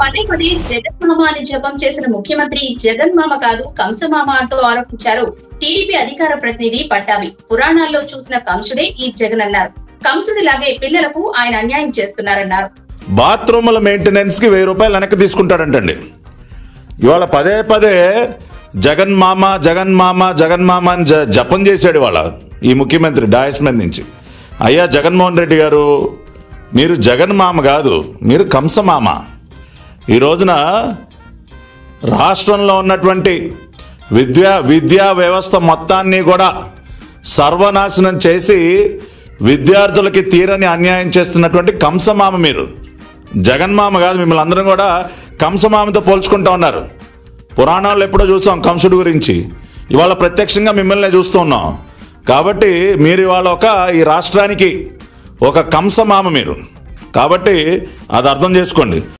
పదే పదే జగన్ మామ అని జపం చేసిన ముఖ్యమంత్రి జగన్ మామ కాదు కంసమామ అంటూ ఆరోపించారు టీడీపీ అధికార ప్రతినిధి పట్టాభి పురాణాల్లో చూసిన కంసుడే ఈ జగన్ అన్నారు కంసుడిలాగే పిల్లలకు ఆయన అన్యాయం చేస్తున్నారన్నారు బాత్రూముల మెయింటెనెన్స్కి వెయ్యి రూపాయలు వెనక్కి తీసుకుంటాడంటండి ఇవాళ పదే పదే జగన్ మామ జగన్ మామ జగన్ మామ అని జ- జపం చేశాడు ఇవాళ ఈ ముఖ్యమంత్రి డాయస్ మీద నుంచి అయ్యా జగన్మోహన్ రెడ్డి గారు మీరు జగన్ మామ కాదు మీరు కంస మామ ఈ రోజున రాష్ట్రంలో ఉన్నటువంటి విద్యా విద్యా వ్యవస్థ మొత్తాన్ని కూడా సర్వనాశనం చేసి విద్యార్థులకి తీరని అన్యాయం చేస్తున్నటువంటి కంసమామ మీరు జగన్మామ కాదు మిమ్మల్ని అందరం కూడా కంసమామతో పోల్చుకుంటా ఉన్నారు పురాణాల్లో ఎప్పుడో చూసాం కంసుడు గురించి ఇవాళ ప్రత్యక్షంగా మిమ్మల్ని చూస్తూ ఉన్నాం కాబట్టి మీరు ఇవాళ ఒక ఈ రాష్ట్రానికి ఒక కంసమామ మీరు కాబట్టి అది అర్థం చేసుకోండి